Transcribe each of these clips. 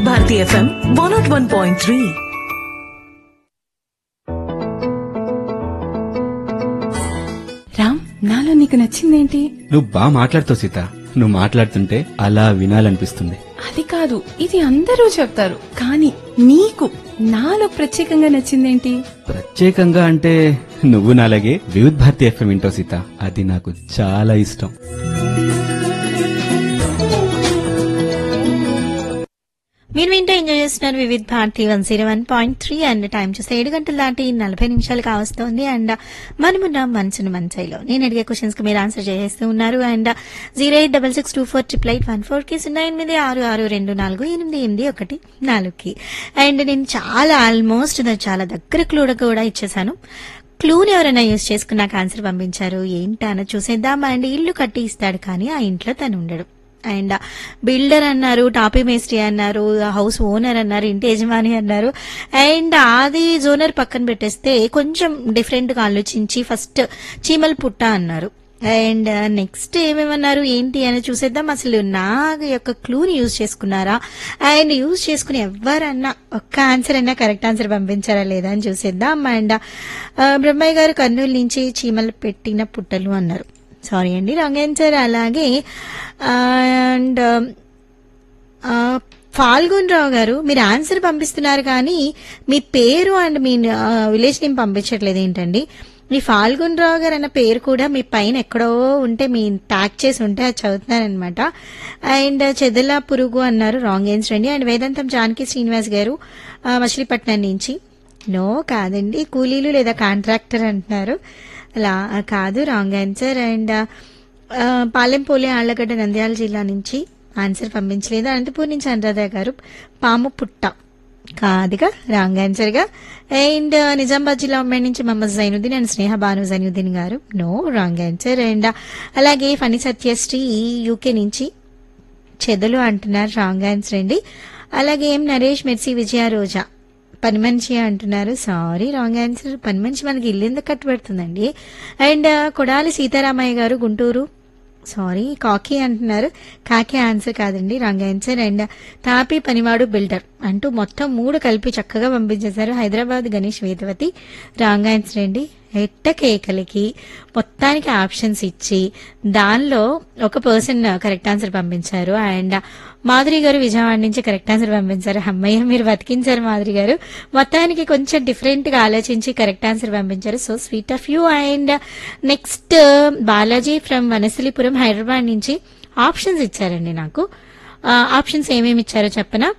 Bharati FM one nought one point three Ram నాలో నీకు నచ్చిందేంటి నువ్వు బాగా మాట్లాడుతావు సీత నువ్వు మాట్లాడుతుంటే అలా వినాలనిపిస్తుంది అది కాదు ఇది అందరూ చెప్తారు కానీ నీకు నాలో ప్రత్యేకంగా నచ్చిందేంటి ప్రత్యేకంగా అంటే నువ్వు నాలాగే వివిధ్ భారతి ఎఫ్ఎం వింటావు సీత అది నాకు చాలా ఇష్టం మీరు వింటూ ఎంజాయ్ చేస్తున్నారు Vividh Bharati one zero one point three and time చూస్తే ఏడు గంటల దాటి నలభై నిమిషాలు కావస్తోంది అండ్ మనమున్న మనసును మంచైలో నేను అడిగే క్వశ్చన్స్ కి మీరు ఆన్సర్ చేసేస్తూ ఉన్నారు and zero eight double six two four triple eight one four కి సున్నా ఎనిమిది ఆరు ఆరు రెండు నాలుగు ఎనిమిది ఎనిమిది ఒకటి నాలుగుకి అండ్ నేను చాలా ఆల్మోస్ట్ చాలా దగ్గర క్లూడ కూడా ఇచ్చేసాను క్లూని ఎవరైనా యూజ్ చేసుకుని నాకు ఆన్సర్ పంపించారు ఏంటా అని చూసేద్దాం అండ్ ఇల్లు కట్టి ఇస్తాడు కానీ ఆ ఇంట్లో తను ఉండడు అండ్ బిల్డర్ అన్నారు టాపీ మేస్త్రి అన్నారు హౌస్ ఓనర్ అన్నారు ఇంటి యజమాని అన్నారు అండ్ ఆది జోనర్ పక్కన పెట్టేస్తే కొంచెం డిఫరెంట్ గా ఆలోచించి ఫస్ట్ చీమల పుట్ట అన్నారు అండ్ నెక్స్ట్ ఏమేమన్నారు ఏంటి అని చూసేద్దాం అసలు నా యొక్క క్లూని యూజ్ చేసుకున్నారా అండ్ యూజ్ చేసుకుని ఎవరన్నా ఒక్క ఆన్సర్ అయినా కరెక్ట్ ఆన్సర్ పంపించారా లేదా అని చూసేద్దాం అండ్ బ్రహ్మయ్య గారు కర్నూలు నుంచి చీమలు పెట్టిన పుట్టలు అన్నారు సారీ అండి రాంగ్ ఆన్సర్ అలాగే అండ్ ఫాల్గున్ రావు గారు మీరు ఆన్సర్ పంపిస్తున్నారు కానీ మీ పేరు అండ్ మీ విలేజ్ నేమ్ పంపించట్లేదు ఏంటండి మీ ఫాల్గున్ రావు గారు అన్న పేరు కూడా మీ పైన ఎక్కడో ఉంటే మీ ట్యాగ్ చేసి ఉంటే అది చదువుతున్నారనమాట అండ్ చెదల పురుగు అన్నారు రాంగ్ ఆన్సర్ అండి అండ్ వేదాంతం జానకి శ్రీనివాస్ గారు ఆ, మచిలీపట్నం నుంచి నో కాదండి కూలీలు లేదా కాంట్రాక్టర్ అంటున్నారు అలా కాదు wrong answer and Palempoli Allagadda Nandyal జిల్లా నుంచి ఆన్సర్ పంపించలేదు అనంతపూర్ నుంచి అనురాధ గారు పాము పుట్ట కాదుగా రాంగ్ ఆన్సర్ గా అండ్ నిజామాబాద్ జిల్లా ఉమ్మడి నుంచి మహమ్మద్ జైనుద్దీన్ అండ్ స్నేహ బాను జైనుద్దీన్ గారు నో రాంగ్ ఆన్సర్ అండ్ అలాగే ఫణి సత్యశ్రీ యూకే నుంచి చెదలు అంటున్నారు రాంగ్ ఆన్సర్ అండి అలాగే ఏం నరేష్ మెర్సీ విజయ రోజా పని మనిషి అంటున్నారు సారీ రాంగ్ ఆన్సర్ పని మనిషి మనకి ఇల్లు ఎందుకు కట్టుబడుతుందండి అండ్ కొడాలి సీతారామయ్య గారు గుంటూరు సారీ కాకి అంటున్నారు కాకి ఆన్సర్ కాదండి రాంగ్ ఆన్సర్ అండ్ తాపి పనివాడు బిల్డర్ అంటూ మొత్తం మూడు కలిపి చక్కగా పంపించేశారు హైదరాబాద్ గణేష్ వేదవతి రాంగ్ ఆన్సర్ అండి ఎట్ట కేకలకి మొత్తానికి ఆప్షన్స్ ఇచ్చి దానిలో ఒక పర్సన్ కరెక్ట్ ఆన్సర్ పంపించారు అండ్ మాధురి గారు విజయవాడ నుంచి కరెక్ట్ ఆన్సర్ పంపించారు అమ్మయ్య మీరు బతికించారు మాధురి గారు మొత్తానికి కొంచెం డిఫరెంట్ గా ఆలోచించి కరెక్ట్ ఆన్సర్ పంపించారు so sweet of you and next Balaji from Vanasalipuram Hyderabad నుంచి ఆప్షన్స్ ఇచ్చారండి నాకు ఆప్షన్స్ ఏమేమి ఇచ్చారో చెప్పనా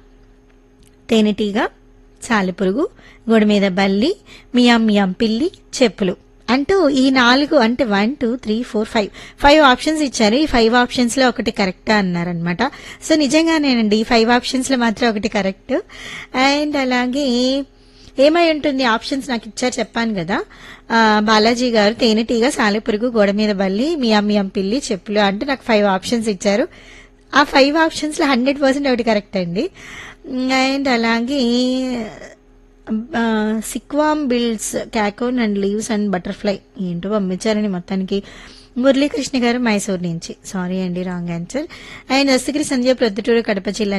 తేనెటీగ సాలిపురుగు గోడ మీద బల్లి మియాం మియాం పిల్లి చెప్పులు అంటూ ఈ నాలుగు అంటే one two three four five five options ఇచ్చారు ఈ ఫైవ్ ఆప్షన్స్ లో ఒకటి కరెక్ట్ అన్నారనమాట సో నిజంగానేనండి ఈ ఫైవ్ ఆప్షన్స్ లో మాత్రం ఒకటి కరెక్ట్ అండ్ అలాగే ఏమై ఉంటుంది ఆప్షన్స్ నాకు ఇచ్చారు చెప్పాను కదా ఆ, బాలాజీ గారు తేనెటీగ సాలెపురుగు గోడ మీద బల్లి మియాం మియాం పిల్లి చెప్పులు అంటూ నాకు ఫైవ్ ఆప్షన్స్ ఇచ్చారు ఆ ఫైవ్ ఆప్షన్స్ లో హండ్రెడ్ పర్సెంట్ ఒకటి కరెక్ట్ అండి అండ్ అలాగే సిక్వామ్ builds cocoon and leaves and butterfly ఏంటో పంపించారండి మొత్తానికి మురళీకృష్ణ గారు మైసూర్ నుంచి సారీ అండి wrong answer and Dastagiri Sanjay Proddatur Kadapa జిల్లా